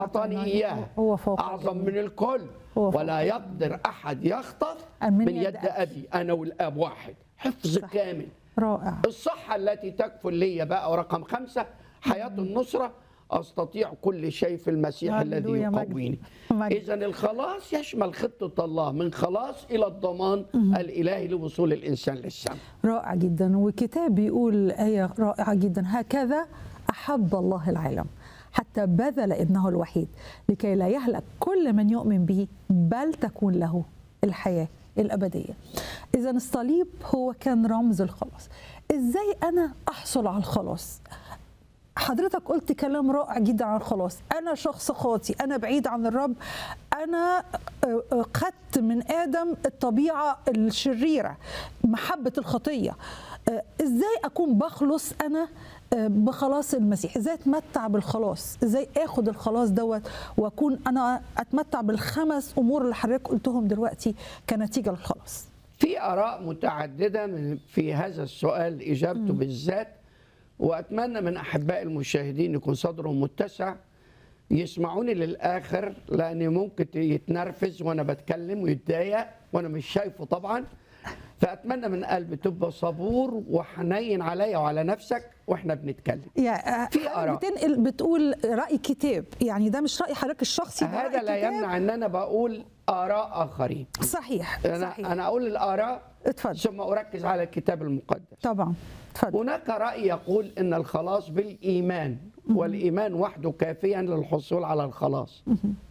أعطاني إياه هو فوق أعظم الجميع. من الكل هو فوق ولا يقدر أحد يخطف من من يد يد أبي أنا والآب واحد حفظ صح. كامل رائع الصحة التي تكفل لي بقى ورقم خمسة حياة النصرة أستطيع كل شيء في المسيح الذي هللويا، مجد. يقويني مجد. إذا الخلاص يشمل خطة الله من خلاص إلى الضمان الإلهي لوصول الإنسان للسماء رائع جدا وكتاب بيقول آية رائعة جدا هكذا أحب الله العالم حتى بذل ابنه الوحيد لكي لا يهلك كل من يؤمن به بل تكون له الحياة الأبدية إذا الصليب هو كان رمز الخلاص إزاي أنا أحصل على الخلاص حضرتك قلت كلام رائع جدا عن الخلاص انا شخص خاطي انا بعيد عن الرب انا آه، آه، خدت من ادم الطبيعه الشريره محبه الخطيه آه، ازاي اكون بخلص انا آه، بخلاص المسيح ازاي اتمتع بالخلاص ازاي اخد الخلاص دوت واكون انا اتمتع بالخمس امور اللي حضرتك قلتهم دلوقتي كنتيجه للخلاص في آراء متعددة من في هذا السؤال إجابته بالذات وأتمنى من أحباء المشاهدين يكون صدرهم متسع يسمعوني للآخر لأن ممكن يتنرفز وأنا بتكلم ويتضايق وأنا مش شايفه طبعا فأتمنى من قلبي تبقى صبور وحنين عليا وعلى نفسك وإحنا بنتكلم يعني في آراء. بتنقل بتقول راي كتاب يعني ده مش راي حضرتك الشخصي ده هذا رأي لا كتاب. يمنع أن أنا بقول آراء آخرين صحيح أنا صحيح أنا أقول الآراء اتفضل ثم أركز على الكتاب المقدس طبعا اتفضل هناك رأي يقول إن الخلاص بالإيمان والإيمان وحده كافيا للحصول على الخلاص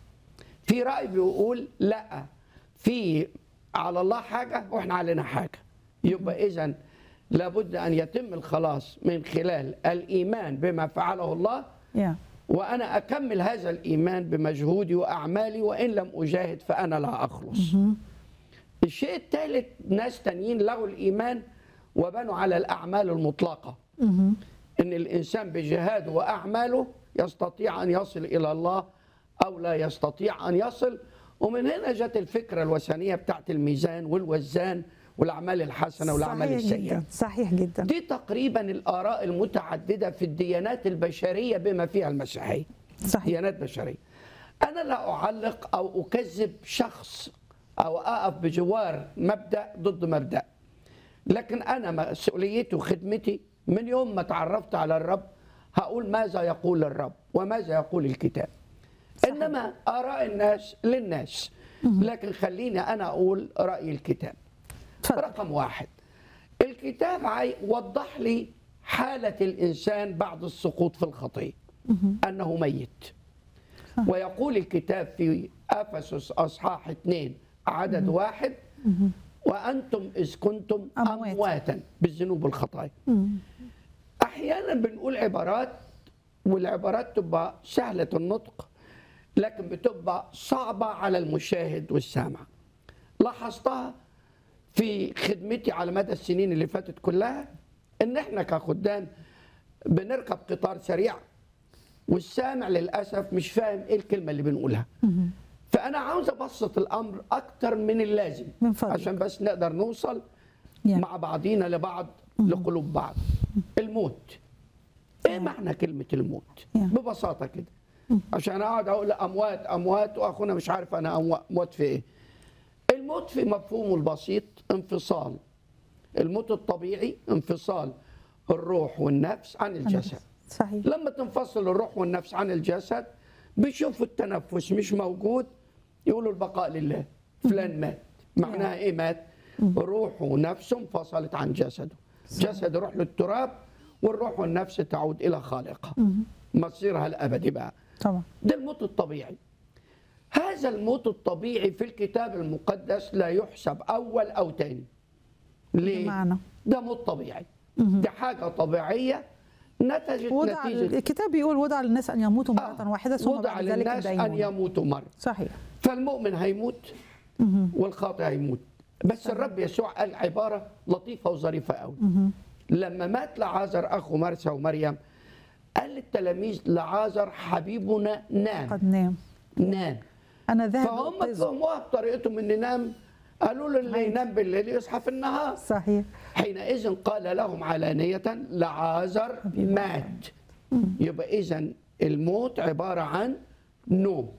في رأي بيقول لا في على الله حاجة وإحنا علينا حاجة يبقى إذا لابد أن يتم الخلاص من خلال الإيمان بما فعله الله يا وأنا أكمل هذا الإيمان بمجهودي وأعمالي وإن لم أجاهد فأنا لا أخلص الشيء الثالث ناس تانيين لغوا الإيمان وبنوا على الأعمال المطلقة إن الإنسان بجهاده وأعماله يستطيع أن يصل إلى الله أو لا يستطيع أن يصل ومن هنا جت الفكرة الوثنية بتاعت الميزان والوزان والأعمال الحسنة والأعمال صحيح السيئة جدا صحيح جدا دي تقريبا الآراء المتعددة في الديانات البشرية بما فيها المسيحية صحيح ديانات بشرية أنا لا أعلق أو أكذب شخص أو أقف بجوار مبدأ ضد مبدأ لكن أنا مسؤوليتي وخدمتي من يوم ما تعرفت على الرب هقول ماذا يقول الرب وماذا يقول الكتاب صحيح. إنما آراء الناس للناس لكن خليني أنا أقول رأي الكتاب اتفضل رقم واحد الكتاب عاي- وضح لي حالة الإنسان بعد السقوط في الخطية أنه ميت ويقول الكتاب في أفسس أصحاح اثنين عدد واحد وأنتم إذ كنتم أموات. أمواتا بالذنوب والخطايا أحيانا بنقول عبارات والعبارات تبقى سهلة النطق لكن بتبقى صعبة على المشاهد والسامع لاحظتها في خدمتي على مدى السنين اللي فاتت كلها ان احنا كخدام بنركب قطار سريع والسامع للاسف مش فاهم ايه الكلمه اللي بنقولها فانا عاوز ابسط الامر اكتر من اللازم من فضلك. عشان بس نقدر نوصل يا. مع بعضينا لبعض لقلوب بعض الموت ايه معنى كلمه الموت يا. ببساطه كده عشان اقعد اقول اموات اموات واخونا مش عارف انا أموا- اموات في ايه الموت في مفهومه البسيط انفصال الموت الطبيعي انفصال الروح والنفس عن الجسد صحيح لما تنفصل الروح والنفس عن الجسد بيشوفوا التنفس مش موجود يقولوا البقاء لله فلان مات معناها ايه مات روحه ونفسه انفصلت عن جسده جسد يروح للتراب والروح والنفس تعود الى خالقها مصيرها الابدي بقى طبعا ده الموت الطبيعي هذا الموت الطبيعي في الكتاب المقدس لا يحسب اول او تاني ليه؟ بمعنى ده موت طبيعي دي حاجه طبيعيه نتجت وضع نتيجه الكتاب بيقول وضع للناس ان يموتوا مره واحده ثم وضع بعد ذلك للناس ان الدينونة. يموتوا مره صحيح فالمؤمن هيموت والخاطئ هيموت بس الرب يسوع قال عباره لطيفه وظريفه قوي لما مات لعازر اخو مرسى ومريم قال للتلاميذ لعازر حبيبنا نام قد نام نام انا ذاهب فهم أنقذه. فهموها بطريقتهم ان ينام قالوا له اللي ينام بالليل يصحى في النهار صحيح حينئذ قال لهم علانية لعازر مات يبقى إذا الموت عبارة عن نوم